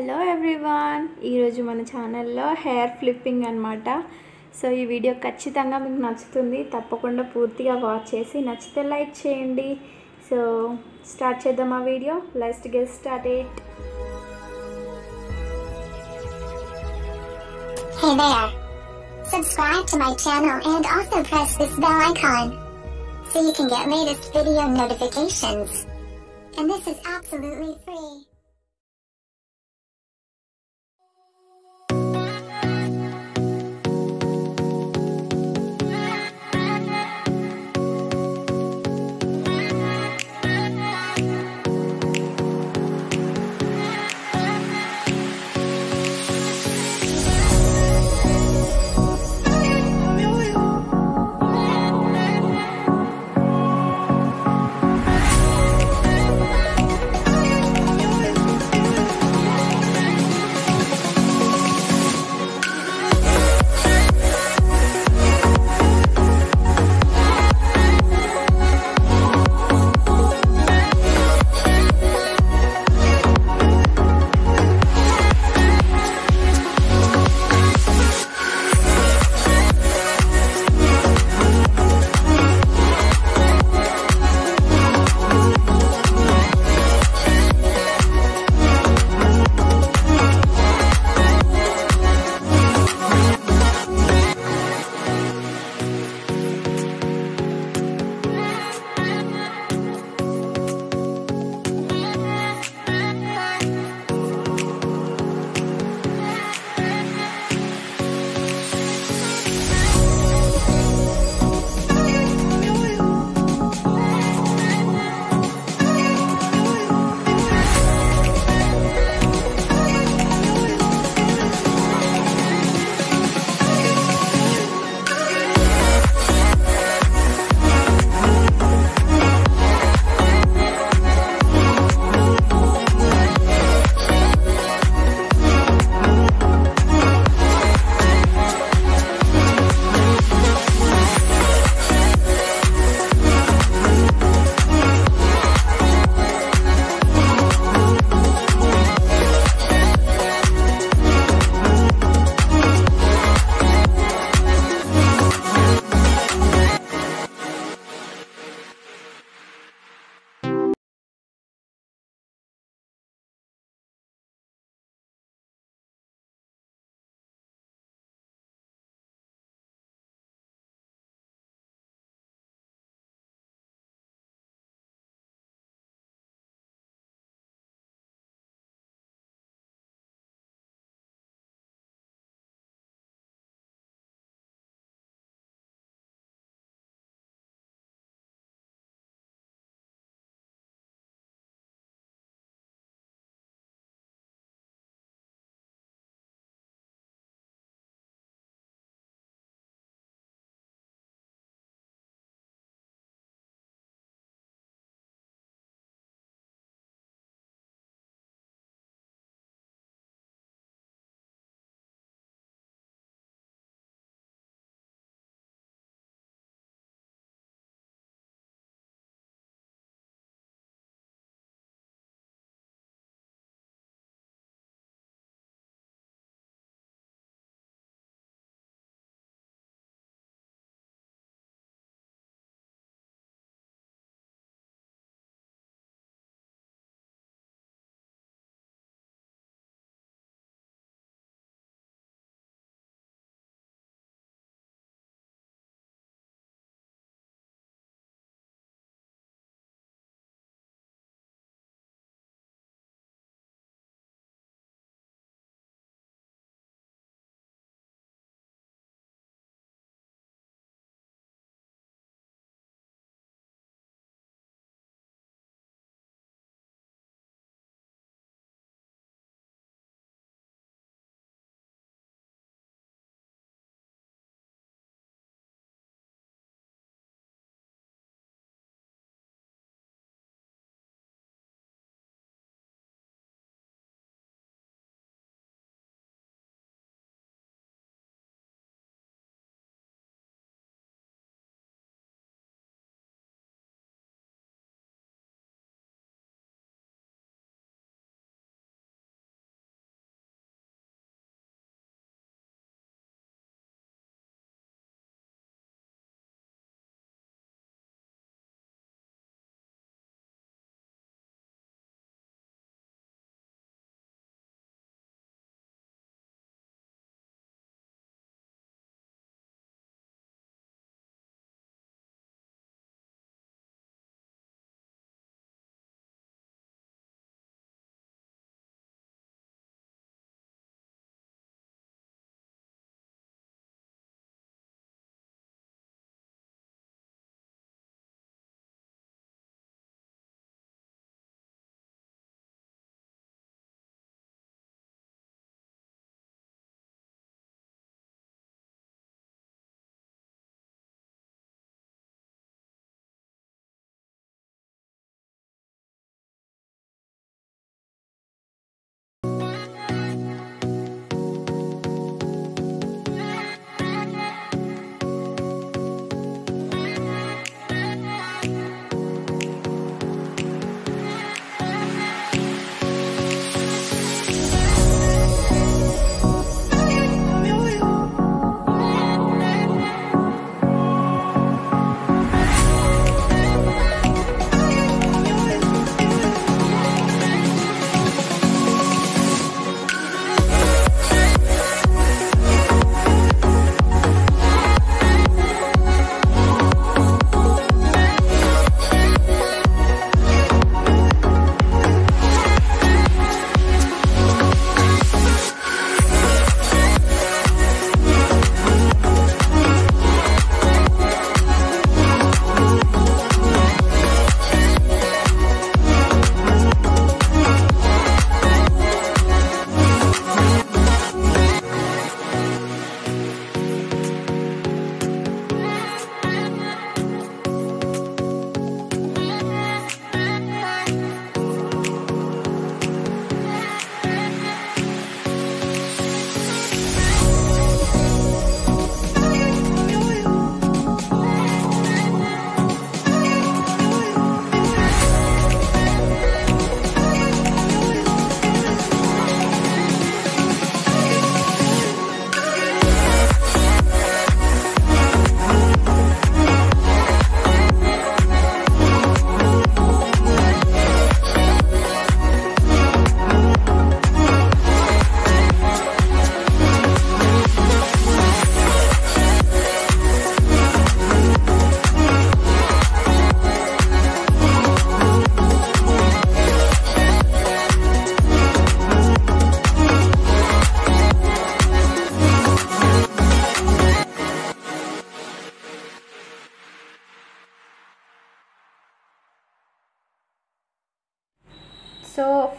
Hello everyone ఈరోజు మన ఛానల్లో హెయిర్ ఫ్లిప్పింగ్ అనమాట సో ఈ వీడియో ఖచ్చితంగా మీకు నచ్చుతుంది తప్పకుండా పూర్తిగా వాచ్ చేసి నచ్చితే లైక్ చేయండి సో స్టార్ట్ చేద్దాం ఆ వీడియో లెస్ట్ get started Hey there! Subscribe to my channel and also press this bell icon so you can get latest video notifications. And this is absolutely free.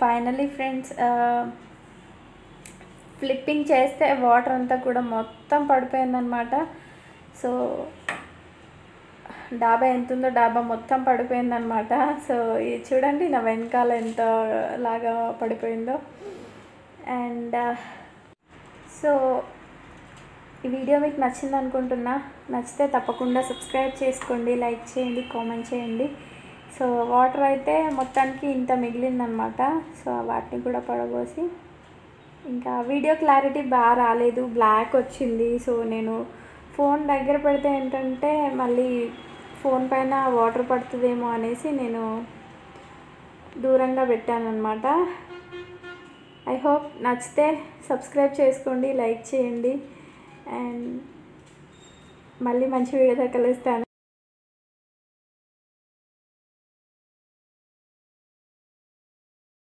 Finally friends flipping చేస్తే water అంతా కూడా మొత్తం పడిపోయిందనమాట so డాబా ఎంత ఉందో డాబా మొత్తం పడిపోయిందనమాట so ఇది చూడండి నా వెనకాల ఎంత లాగా పడిపోయిందో అండ్ సో ఈ వీడియో మీకు నచ్చింది అనుకుంటున్నా నచ్చితే తప్పకుండా సబ్స్క్రైబ్ చేసుకోండి లైక్ చేయండి కామెంట్ చేయండి సో వాటర్ అయితే మొత్తానికి ఇంత మిగిలిందనమాట సో వాటిని కూడా పడబోసి ఇంకా వీడియో క్లారిటీ బాగా రాలేదు బ్లాక్ వచ్చింది సో నేను ఫోన్ దగ్గర పెడితే ఏంటంటే మళ్ళీ ఫోన్ పైన వాటర్ పడుతుందేమో అనేసి నేను దూరంగా పెట్టాను అనమాట ఐ హోప్ నచ్చితే సబ్స్క్రైబ్ చేసుకోండి లైక్ చేయండి అండ్ మళ్ళీ మంచి వీడియోతో కలుస్తాను